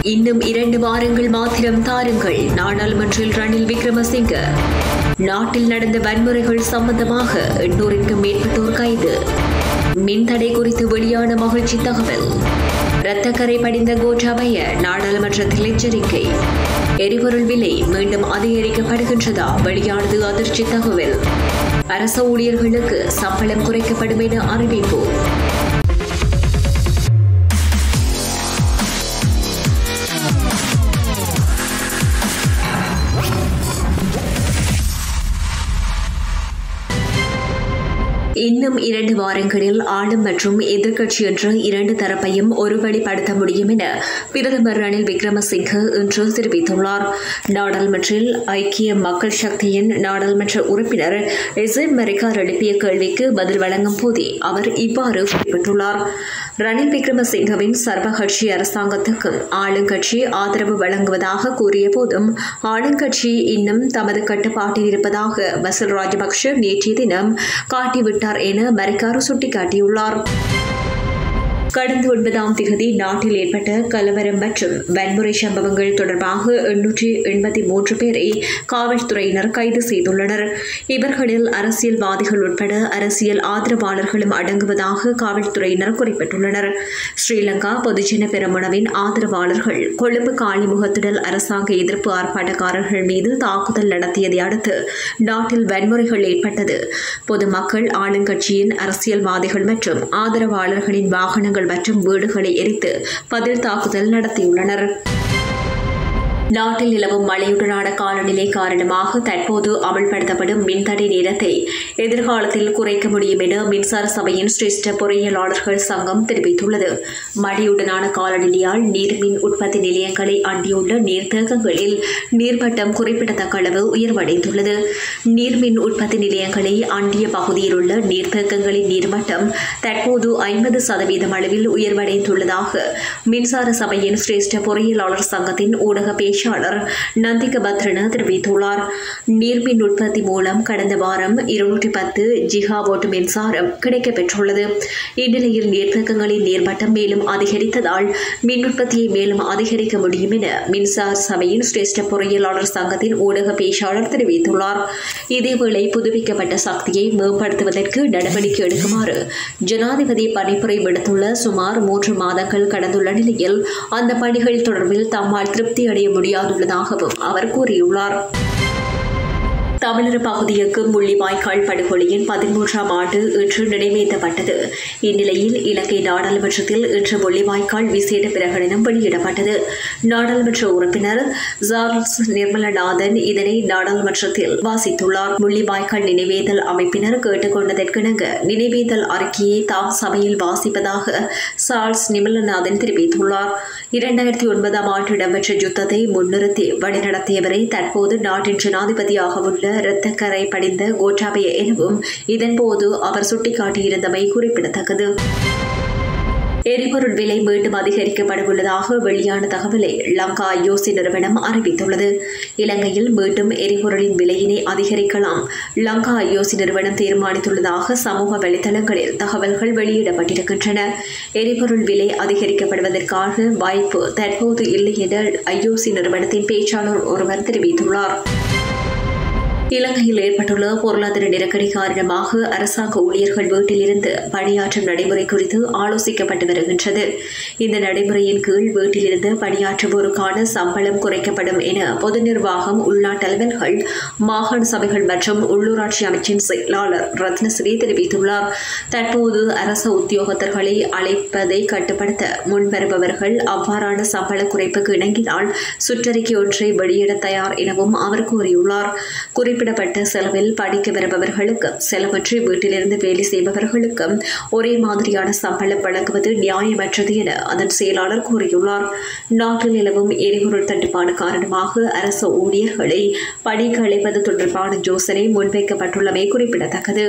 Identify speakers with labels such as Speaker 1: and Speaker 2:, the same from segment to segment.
Speaker 1: இன்னும் இரண்டு வாரங்கள் மாத்திரம் தாருங்கள் நாடாளுமன்றில் ரணில் விக்ரமசிங்க நாட்டில் நடந்த வன்முறைகள் சம்பந்தமாக எண்ணூறுக்கும் மேற்பட்டோர் கைது மின்தடை குறித்து வெளியான மகிழ்ச்சி தகவல் இரத்தக்கரை படிந்த கோட்டாபய நாடாளுமன்றத்தில் எச்சரிக்கை எரிபொருள் விலை மீண்டும் அதிகரிக்கப்படுகின்றதா வெளியானது அதிர்ச்சி தகவல் அரச ஊழியர்களுக்கு சம்பளம் குறைக்கப்படும் என அறிவிப்பு இன்னும் இரண்டு வாரங்களில் ஆளும் மற்றும் எதிர்க்கட்சி என்ற இரண்டு தரப்பையும் ஒருவழிப்படுத்த முடியும் என பிரதமர் ரணில் விக்ரமசிங்கே இன்று தெரிவித்துள்ளார் நாடாளுமன்றில் ஐக்கிய மக்கள் சக்தியின் நாடாளுமன்ற உறுப்பினர் எசன் மரிகார் எழுப்பிய கேள்விக்கு பதில் வழங்கும் போதே அவர் இவ்வாறு குறிப்பிட்டுள்ளார் ரணில் விக்ரமசிங்கவின் சர்வகட்சி அரசாங்கத்துக்கு ஆளுங்கட்சி ஆதரவு வழங்குவதாக கூறிய போதும் ஆளுங்கட்சி இன்னும் தமது கட்டுப்பாட்டில் இருப்பதாக பசில் ராஜபக்ஷ நேற்றைய தினம் காட்டிவிட்டார் என மரிக்காரு சுட்டிக்காட்டியுள்ளார் கடந்த ஒன்பதாம் திகதி நாட்டில் ஏற்பட்ட கலவரம் மற்றும் வன்முறை சம்பவங்கள் தொடர்பாக எண்ணூற்றி எண்பத்தி மூன்று பேரை காவல்துறையினர் கைது செய்துள்ளனர் இவர்களில் அரசியல்வாதிகள் உட்பட அரசியல் ஆதரவாளர்களும் அடங்குவதாக காவல்துறையினர் குறிப்பிட்டுள்ளனர் ஸ்ரீலங்கா பொதுஜன பெரமுனவின் ஆதரவாளர்கள் கொழும்பு காளிமுகத்திடல் அரசாங்க எதிர்ப்பு ஆர்ப்பாட்டக்காரர்கள் மீது தாக்குதல் நடத்தியதை அடுத்து நாட்டில் வன்முறைகள் ஏற்பட்டது பொதுமக்கள் ஆளுங்கட்சியின் அரசியல்வாதிகள் மற்றும் ஆதரவாளர்களின் வாகனங்கள் மற்றும் வீடுகளை எரித்து பதில் தாக்குதல் நடத்தியுள்ளனர் நாட்டில் நிலவும் மழையுடனான காலநிலை காரணமாக தற்போது அமல்படுத்தப்படும் மின்தடை நேரத்தை எதிர்காலத்தில் குறைக்க முடியும் என மின்சார சபையின் சிரேஷ்ட பொறியியலாளர்கள் சங்கம் தெரிவித்துள்ளது மழையுடனான காலநிலையால் நீர்மின் உற்பத்தி நிலையங்களை அண்டியுள்ள நீர்த்தேக்கங்களில் நீர்மட்டம் குறிப்பிடத்தக்க அளவு உயர்வடைந்துள்ளது நீர்மின் உற்பத்தி நிலையங்களை அண்டிய பகுதியில் உள்ள நீர்த்தேக்கங்களின் நீர்மட்டம் தற்போது ஐம்பது சதவீதம் அளவில் உயர்வடைந்துள்ளதாக மின்சார சபையின் சிரேஷ்ட பொறியியலாளர் சங்கத்தின் ஊடக பேச்சு பேச்சாளர் நந்திக பத்ரன தெரிவித்துள்ளார் நீர்மின் உற்பத்தி மூலம் கடந்த வாரம் இருநூற்றி பத்து ஜிகாவோட் மின்சாரம் கிடைக்கப்பெற்றுள்ளது இந்நிலையில் நீர்த்தேக்கங்களின் நீர்மட்டம் மேலும் அதிகரித்ததால் மின் உற்பத்தியை மேலும் அதிகரிக்க முடியும் என மின்சார சபையின் சிரேஷ்ட பொறியியலாளர் சங்கத்தின் ஊடக பேச்சாளர் தெரிவித்துள்ளார் இதேவேளை புதுப்பிக்கப்பட்ட சக்தியை மேம்படுத்துவதற்கு நடவடிக்கை எடுக்குமாறு ஜனாதிபதி பணிப்புரை விடுத்துள்ள சுமார் மூன்று மாதங்கள் கடந்துள்ள நிலையில் அந்த பணிகள் தொடர்பில் தம்மால் திருப்தி அடைய முடியாதுள்ளதாகவும் அவர் கூறியுள்ளார் தமிழர் பகுதிக்கு முள்ளிவாய்க்கால் படுகொலையின் பதிமூன்றாம் ஆண்டு இன்று நினைவேந்தப்பட்டது இந்நிலையில் இலங்கை நாடாளுமன்றத்தில் இன்று முள்ளிவாய்க்கால் விசேட பிரகடனம் வெளியிடப்பட்டது நாடாளுமன்ற உறுப்பினர் ஜார்ல்ஸ் நிர்மலநாதன் இதனை நாடாளுமன்றத்தில் வாசித்துள்ளார் முள்ளிவாய்க்கால் நினைவேந்தல் அமைப்பினர் கேட்டுக்கொண்டதற்கிணங்க நினைவேந்தல் அறிக்கையை தாம் சபையில் வாசிப்பதாக சார்ல்ஸ் நிர்மலநாதன் தெரிவித்துள்ளார் இரண்டாயிரத்தி ஒன்பதாம் ஆண்டு இடம்பெற்ற யுத்தத்தை முன்னிறுத்தி வழிநடத்தியவரை தற்போது நாட்டின் ஜனாதிபதியாக உள்ள இரத்தக்கரை படிந்த கோட்டாபய எனவும் இதன்போது அவர் சுட்டிக்காட்டியிருந்தமை குறிப்பிடத்தக்கது எரிபொருள் விலை மீண்டும் அதிகரிக்கப்படவுள்ளதாக வெளியான தகவலை லங்கா ஐஓசி நிறுவனம் அறிவித்துள்ளது இலங்கையில் மீண்டும் எரிபொருளின் விலையினை அதிகரிக்கலாம் லங்கா ஐஓசி நிறுவனம் தீர்மானித்துள்ளதாக சமூக வலைதளங்களில் தகவல்கள் வெளியிடப்பட்டிருக்கின்றன எரிபொருள் விலை அதிகரிக்கப்படுவதற்கான வாய்ப்பு தற்போது இல்லை என ஐஓசி நிறுவனத்தின் பேச்சாளர் ஒருவர் தெரிவித்துள்ளார் இலங்கையில் ஏற்பட்டுள்ள பொருளாதார நெருக்கடி காரணமாக அரசாங்க ஊழியர்கள் வீட்டிலிருந்து பணியாற்றும் நடைமுறை குறித்து ஆலோசிக்கப்பட்டு வருகின்றது இந்த நடைமுறையின் கீழ் வீட்டிலிருந்து பணியாற்றுவோருக்கான சம்பளம் குறைக்கப்படும் என பொது நிர்வாகம் உள்நாட்டு அலுவல்கள் மாகாண சபைகள் மற்றும் உள்ளூராட்சி அமைச்சின் செயலாளர் ரத்னஸ்ரீ தெரிவித்துள்ளார் தற்போது அரச உத்தியோகத்தர்களை அழைப்பதை கட்டுப்படுத்த முன்வருபவர்கள் அவ்வாறான சம்பள குறைப்புக்கு இணங்கினால் சுற்றறிக்கை ஒன்றை வெளியிட தயார் எனவும் அவர் கூறியுள்ளார் குறிப்பிடப்பட்ட செலவில் படிக்க வருபவர்களுக்கு செலவற்றி வீட்டிலிருந்து வேலை செய்பவர்களுக்கும் ஒரே மாதிரியான சம்பளம் வழங்குவது நியாயமற்றது என அதன் செயலாளர் கூறியுள்ளார் நாட்டில் நிலவும் எரிபொருள் தட்டுப்பாடு காரணமாக அரசு ஊழியர்களை பணிக்கு அழைப்பது தொடர்பான யோசனை முன்வைக்கப்பட்டுள்ளமை குறிப்பிடத்தக்கது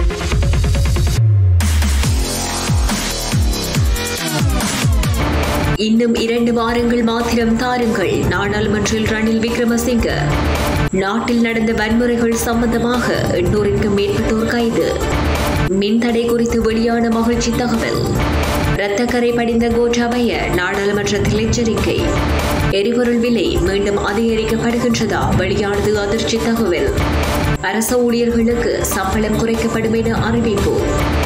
Speaker 1: இன்னும் இரண்டு வாரங்கள் மாத்திரம் தாருங்கள் நாடாளுமன்றில் ரணில் விக்ரமசிங்க நாட்டில் நடந்த வன்முறைகள் சம்பந்தமாக எண்ணூறுக்கும் மேற்பட்டோர் கைது மின்தடை குறித்து வெளியான மகிழ்ச்சி தகவல் இரத்தக்கரை படிந்த கோட்டாபய நாடாளுமன்றத்தில் எச்சரிக்கை எரிபொருள் விலை மீண்டும் அதிகரிக்கப்படுகின்றதா வெளியானது அதிர்ச்சி தகவல் அரசு ஊழியர்களுக்கு சம்பளம் குறைக்கப்படும் என அறிவிப்பு